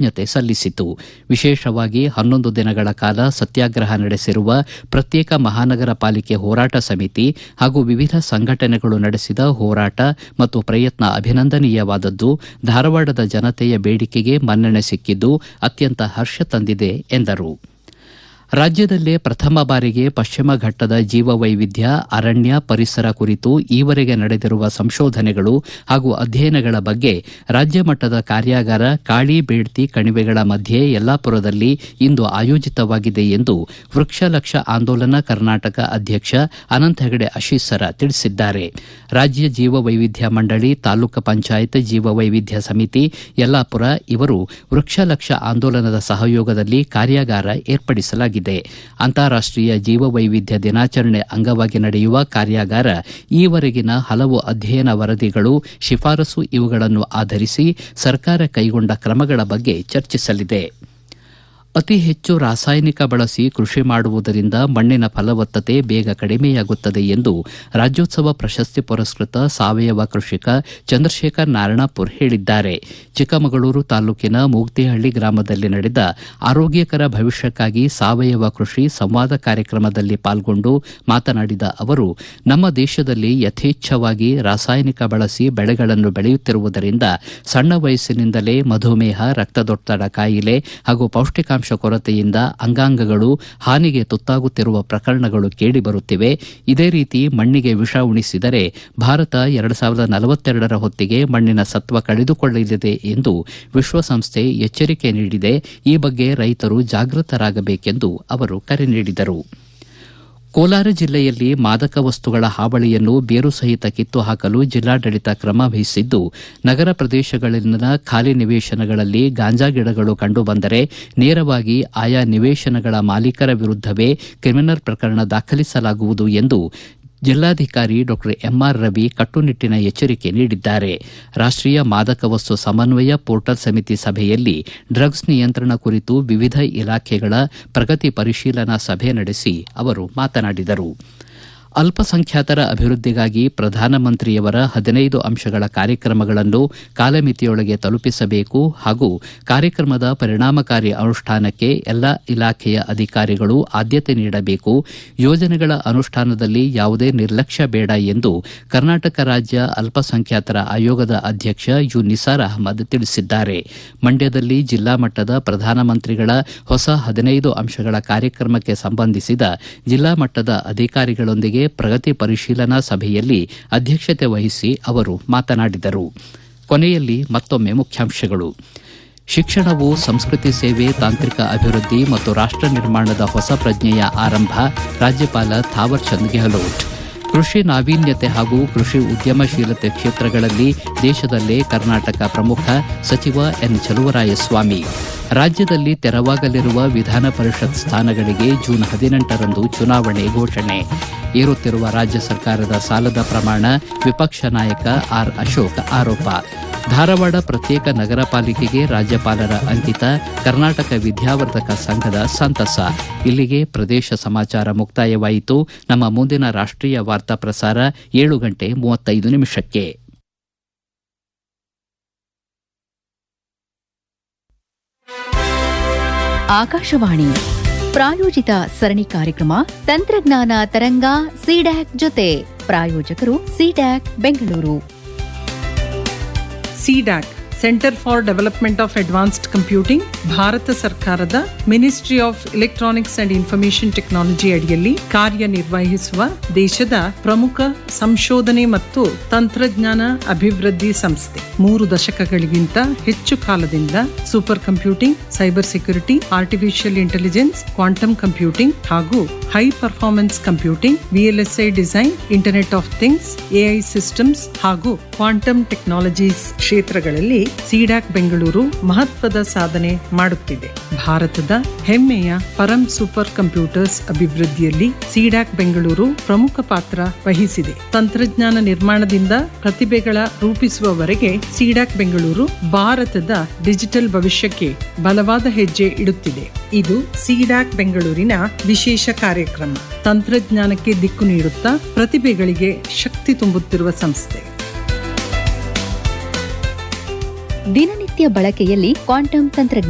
ಕೃತಜ್ಞತೆ ಸಲ್ಲಿಸಿತು ವಿಶೇಷವಾಗಿ ಹನ್ನೊಂದು ದಿನಗಳ ಕಾಲ ಸತ್ಯಾಗ್ರಹ ನಡೆಸಿರುವ ಪ್ರತ್ಯೇಕ ಮಹಾನಗರ ಪಾಲಿಕೆ ಹೋರಾಟ ಸಮಿತಿ ಹಾಗೂ ವಿವಿಧ ಸಂಘಟನೆಗಳು ನಡೆಸಿದ ಹೋರಾಟ ಮತ್ತು ಪ್ರಯತ್ನ ಅಭಿನಂದನೀಯವಾದದ್ದು ಧಾರವಾಡದ ಜನತೆಯ ಬೇಡಿಕೆಗೆ ಮನ್ನಣೆ ಸಿಕ್ಕಿದ್ದು ಅತ್ಯಂತ ಹರ್ಷ ತಂದಿದೆ ಎಂದರು ರಾಜ್ಯದಲ್ಲೇ ಪ್ರಥಮ ಬಾರಿಗೆ ಪಶ್ಚಿಮ ಘಟ್ಟದ ಜೀವವೈವಿಧ್ಯ ಅರಣ್ಯ ಪರಿಸರ ಕುರಿತು ಈವರೆಗೆ ನಡೆದಿರುವ ಸಂಶೋಧನೆಗಳು ಹಾಗೂ ಅಧ್ಯಯನಗಳ ಬಗ್ಗೆ ರಾಜ್ಯ ಮಟ್ಟದ ಕಾರ್ಯಾಗಾರ ಕಾಳಿ ಬೇಡ್ತಿ ಕಣಿವೆಗಳ ಮಧ್ಯೆ ಯಲ್ಲಾಪುರದಲ್ಲಿ ಇಂದು ಆಯೋಜಿತವಾಗಿದೆ ಎಂದು ವೃಕ್ಷ ಲಕ್ಷ ಆಂದೋಲನ ಕರ್ನಾಟಕ ಅಧ್ಯಕ್ಷ ಅನಂತ ಹೆಗಡೆ ಅಶೀಸರ ತಿಳಿಸಿದ್ದಾರೆ ರಾಜ್ಯ ಜೀವವೈವಿಧ್ಯ ಮಂಡಳಿ ತಾಲೂಕು ಪಂಚಾಯತ್ ಜೀವವೈವಿಧ್ಯ ಸಮಿತಿ ಯಲ್ಲಾಪುರ ಇವರು ವೃಕ್ಷ ಲಕ್ಷ ಆಂದೋಲನದ ಸಹಯೋಗದಲ್ಲಿ ಕಾರ್ಯಾಗಾರ ಏರ್ಪಡಿಸಲಾಗಿದೆ ಅಂತಾರಾಷ್ಟೀಯ ಜೀವವೈವಿಧ್ಯ ದಿನಾಚರಣೆ ಅಂಗವಾಗಿ ನಡೆಯುವ ಕಾರ್ಯಾಗಾರ ಈವರೆಗಿನ ಹಲವು ಅಧ್ಯಯನ ವರದಿಗಳು ಶಿಫಾರಸು ಇವುಗಳನ್ನು ಆಧರಿಸಿ ಸರ್ಕಾರ ಕೈಗೊಂಡ ಕ್ರಮಗಳ ಬಗ್ಗೆ ಚರ್ಚಿಸಲಿದೆ ಅತಿ ಹೆಚ್ಚು ರಾಸಾಯನಿಕ ಬಳಸಿ ಕೃಷಿ ಮಾಡುವುದರಿಂದ ಮಣ್ಣಿನ ಫಲವತ್ತತೆ ಬೇಗ ಕಡಿಮೆಯಾಗುತ್ತದೆ ಎಂದು ರಾಜ್ಯೋತ್ಸವ ಪ್ರಶಸ್ತಿ ಪುರಸ್ಕೃತ ಸಾವಯವ ಕೃಷಿಕ ಚಂದ್ರಶೇಖರ್ ನಾರಣಪುರ್ ಹೇಳಿದ್ದಾರೆ ಚಿಕ್ಕಮಗಳೂರು ತಾಲೂಕಿನ ಮೂಗ್ತಿಹಳ್ಳಿ ಗ್ರಾಮದಲ್ಲಿ ನಡೆದ ಆರೋಗ್ಯಕರ ಭವಿಷ್ಯಕ್ಕಾಗಿ ಸಾವಯವ ಕೃಷಿ ಸಂವಾದ ಕಾರ್ಯಕ್ರಮದಲ್ಲಿ ಪಾಲ್ಗೊಂಡು ಮಾತನಾಡಿದ ಅವರು ನಮ್ಮ ದೇಶದಲ್ಲಿ ಯಥೇಚ್ಛವಾಗಿ ರಾಸಾಯನಿಕ ಬಳಸಿ ಬೆಳೆಗಳನ್ನು ಬೆಳೆಯುತ್ತಿರುವುದರಿಂದ ಸಣ್ಣ ವಯಸ್ಸಿನಿಂದಲೇ ಮಧುಮೇಹ ರಕ್ತದೊತ್ತಡ ಕಾಯಿಲೆ ಹಾಗೂ ಪೌಷ್ಟಿಕಾಂಶ ಕೊರತೆಯಿಂದ ಅಂಗಾಂಗಗಳು ಹಾನಿಗೆ ತುತ್ತಾಗುತ್ತಿರುವ ಪ್ರಕರಣಗಳು ಕೇಳಿಬರುತ್ತಿವೆ ಇದೇ ರೀತಿ ಮಣ್ಣಿಗೆ ವಿಷ ಉಣಿಸಿದರೆ ಭಾರತ ಎರಡು ಸಾವಿರದ ನಲವತ್ತೆರಡರ ಹೊತ್ತಿಗೆ ಮಣ್ಣಿನ ಸತ್ವ ಕಳೆದುಕೊಳ್ಳಲಿದೆ ಎಂದು ವಿಶ್ವಸಂಸ್ಥೆ ಎಚ್ಚರಿಕೆ ನೀಡಿದೆ ಈ ಬಗ್ಗೆ ರೈತರು ಜಾಗೃತರಾಗಬೇಕೆಂದು ಅವರು ಕರೆ ನೀಡಿದರು ಕೋಲಾರ ಜಿಲ್ಲೆಯಲ್ಲಿ ಮಾದಕ ವಸ್ತುಗಳ ಹಾವಳಿಯನ್ನು ಬೇರು ಸಹಿತ ಕಿತ್ತು ಹಾಕಲು ಜಿಲ್ಲಾಡಳಿತ ಕ್ರಮ ವಹಿಸಿದ್ದು ನಗರ ಪ್ರದೇಶಗಳಲ್ಲಿನ ಖಾಲಿ ನಿವೇಶನಗಳಲ್ಲಿ ಗಾಂಜಾ ಗಿಡಗಳು ಕಂಡುಬಂದರೆ ನೇರವಾಗಿ ಆಯಾ ನಿವೇಶನಗಳ ಮಾಲೀಕರ ವಿರುದ್ದವೇ ಕ್ರಿಮಿನಲ್ ಪ್ರಕರಣ ದಾಖಲಿಸಲಾಗುವುದು ಎಂದು ಜಿಲ್ಲಾಧಿಕಾರಿ ಡಾ ಎಂಆರ್ ರವಿ ಕಟ್ಟುನಿಟ್ಟಿನ ಎಚ್ಚರಿಕೆ ನೀಡಿದ್ದಾರೆ ರಾಷ್ಟೀಯ ಮಾದಕ ವಸ್ತು ಸಮನ್ವಯ ಪೋರ್ಟಲ್ ಸಮಿತಿ ಸಭೆಯಲ್ಲಿ ಡ್ರಗ್ಸ್ ನಿಯಂತ್ರಣ ಕುರಿತು ವಿವಿಧ ಇಲಾಖೆಗಳ ಪ್ರಗತಿ ಪರಿಶೀಲನಾ ಸಭೆ ನಡೆಸಿ ಅವರು ಮಾತನಾಡಿದರು ಅಲ್ಪಸಂಖ್ಯಾತರ ಅಭಿವೃದ್ಧಿಗಾಗಿ ಪ್ರಧಾನಮಂತ್ರಿಯವರ ಹದಿನೈದು ಅಂಶಗಳ ಕಾರ್ಯಕ್ರಮಗಳನ್ನು ಕಾಲಮಿತಿಯೊಳಗೆ ತಲುಪಿಸಬೇಕು ಹಾಗೂ ಕಾರ್ಯಕ್ರಮದ ಪರಿಣಾಮಕಾರಿ ಅನುಷ್ಠಾನಕ್ಕೆ ಎಲ್ಲ ಇಲಾಖೆಯ ಅಧಿಕಾರಿಗಳು ಆದ್ಯತೆ ನೀಡಬೇಕು ಯೋಜನೆಗಳ ಅನುಷ್ಠಾನದಲ್ಲಿ ಯಾವುದೇ ನಿರ್ಲಕ್ಷ್ಯ ಬೇಡ ಎಂದು ಕರ್ನಾಟಕ ರಾಜ್ಯ ಅಲ್ಪಸಂಖ್ಯಾತರ ಆಯೋಗದ ಅಧ್ಯಕ್ಷ ಯು ನಿಸಾರ್ ಅಹಮದ್ ತಿಳಿಸಿದ್ದಾರೆ ಮಂಡ್ಯದಲ್ಲಿ ಜಿಲ್ಲಾ ಮಟ್ಟದ ಪ್ರಧಾನಮಂತ್ರಿಗಳ ಹೊಸ ಹದಿನೈದು ಅಂಶಗಳ ಕಾರ್ಯಕ್ರಮಕ್ಕೆ ಸಂಬಂಧಿಸಿದ ಜಿಲ್ಲಾ ಮಟ್ಟದ ಅಧಿಕಾರಿಗಳೊಂದಿಗೆ ಪ್ರಗತಿ ಪರಿಶೀಲನಾ ಸಭೆಯಲ್ಲಿ ಅಧ್ಯಕ್ಷತೆ ವಹಿಸಿ ಅವರು ಮಾತನಾಡಿದರು ಕೊನೆಯಲ್ಲಿ ಮತ್ತೊಮ್ಮೆ ಮುಖ್ಯಾಂಶಗಳು ಶಿಕ್ಷಣವು ಸಂಸ್ಕೃತಿ ಸೇವೆ ತಾಂತ್ರಿಕ ಅಭಿವೃದ್ಧಿ ಮತ್ತು ರಾಷ್ಟ ನಿರ್ಮಾಣದ ಹೊಸ ಪ್ರಜ್ಞೆಯ ಆರಂಭ ರಾಜ್ಯಪಾಲ ಥಾವರ್ಚಂದ್ ಗೆಹ್ಲೋಟ್ ಕೃಷಿ ನಾವೀನ್ಯತೆ ಹಾಗೂ ಕೃಷಿ ಉದ್ಯಮಶೀಲತೆ ಕ್ಷೇತ್ರಗಳಲ್ಲಿ ದೇಶದಲ್ಲೇ ಕರ್ನಾಟಕ ಪ್ರಮುಖ ಸಚಿವ ಎನ್ ಚಲುವರಾಯಸ್ವಾಮಿ ರಾಜ್ಯದಲ್ಲಿ ತೆರವಾಗಲಿರುವ ವಿಧಾನ ಪರಿಷತ್ ಸ್ಥಾನಗಳಿಗೆ ಜೂನ್ ಹದಿನೆಂಟರಂದು ಚುನಾವಣೆ ಘೋಷಣೆ ಏರುತ್ತಿರುವ ರಾಜ್ಯ ಸರ್ಕಾರದ ಸಾಲದ ಪ್ರಮಾಣ ವಿಪಕ್ಷ ನಾಯಕ ಆರ್ ಅಶೋಕ್ ಆರೋಪ ಧಾರವಾಡ ಪ್ರತ್ಯೇಕ ನಗರ ಪಾಲಿಕೆಗೆ ರಾಜ್ಯಪಾಲರ ಅಂಕಿತ ಕರ್ನಾಟಕ ವಿದ್ಯಾವರ್ಧಕ ಸಂಘದ ಸಂತಸ ಇಲ್ಲಿಗೆ ಪ್ರದೇಶ ಸಮಾಚಾರ ಮುಕ್ತಾಯವಾಯಿತು ನಮ್ಮ ಮುಂದಿನ ರಾಷ್ಟೀಯ ವಾರ್ತಾ ಪ್ರಸಾರ ಏಳು ಗಂಟೆ ಮೂವತ್ತೈದು ನಿಮಿಷಕ್ಕೆ ಆಕಾಶವಾಣಿ ಪ್ರಾಯೋಜಿತ ಸರಣಿ ಕಾರ್ಯಕ್ರಮ ತಂತ್ರಜ್ಞಾನ ತರಂಗ ಸಿಡ್ಯಾಕ್ ಜೊತೆ ಪ್ರಾಯೋಜಕರು CDAC Bengaluru CDAC centre for development of advanced computing ಭಾರತ ಸರ್ಕಾರದ ministry of electronics and information technology ಅಡಿಯಲ್ಲಿ ಕಾರ್ಯನಿರ್ವಹಿಸುವ ದೇಶದ ಪ್ರಮುಖ ಸಂಶೋಧನೆ ಮತ್ತು ತಂತ್ರಜ್ಞಾನ ಅಭಿವೃದ್ಧಿ ಸಂಸ್ಥೆ ಮೂರು ದಶಕಗಳಿಗಿಂತ ಹೆಚ್ಚು ಕಾಲದಿಂದ super computing cyber security artificial intelligence quantum computing ಹಾಗೂ high performance computing VLSI design internet of things AI systems ಹಾಗೂ ಕ್ವಾಂಟಮ್ ಟೆಕ್ನಾಲಜೀಸ್ ಕ್ಷೇತ್ರಗಳಲ್ಲಿ ಸಿಡಾಕ್ ಬೆಂಗಳೂರು ಮಹತ್ವದ ಸಾಧನೆ ಮಾಡುತ್ತಿದೆ ಭಾರತದ ಹೆಮ್ಮೆಯ ಪರಂ ಸೂಪರ್ ಕಂಪ್ಯೂಟರ್ಸ್ ಅಭಿವೃದ್ಧಿಯಲ್ಲಿ ಸಿಡಾಕ್ ಬೆಂಗಳೂರು ಪ್ರಮುಖ ಪಾತ್ರ ವಹಿಸಿದೆ ತಂತ್ರಜ್ಞಾನ ನಿರ್ಮಾಣದಿಂದ ಪ್ರತಿಭೆಗಳ ರೂಪಿಸುವವರೆಗೆ ಸಿಡಾಕ್ ಬೆಂಗಳೂರು ಭಾರತದ ಡಿಜಿಟಲ್ ಭವಿಷ್ಯಕ್ಕೆ ಬಲವಾದ ಹೆಜ್ಜೆ ಇಡುತ್ತಿದೆ ಇದು ಸಿಡಾಕ್ ಬೆಂಗಳೂರಿನ ವಿಶೇಷ ಕಾರ್ಯಕ್ರಮ ತಂತ್ರಜ್ಞಾನಕ್ಕೆ ದಿಕ್ಕು ನೀಡುತ್ತಾ ಪ್ರತಿಭೆಗಳಿಗೆ ಶಕ್ತಿ ತುಂಬುತ್ತಿರುವ ಸಂಸ್ಥೆ ದಿನನಿತ್ಯ ಬಳಕೆಯಲ್ಲಿ ಕ್ವಾಂಟಮ್ ತಂತ್ರಜ್ಞಾನ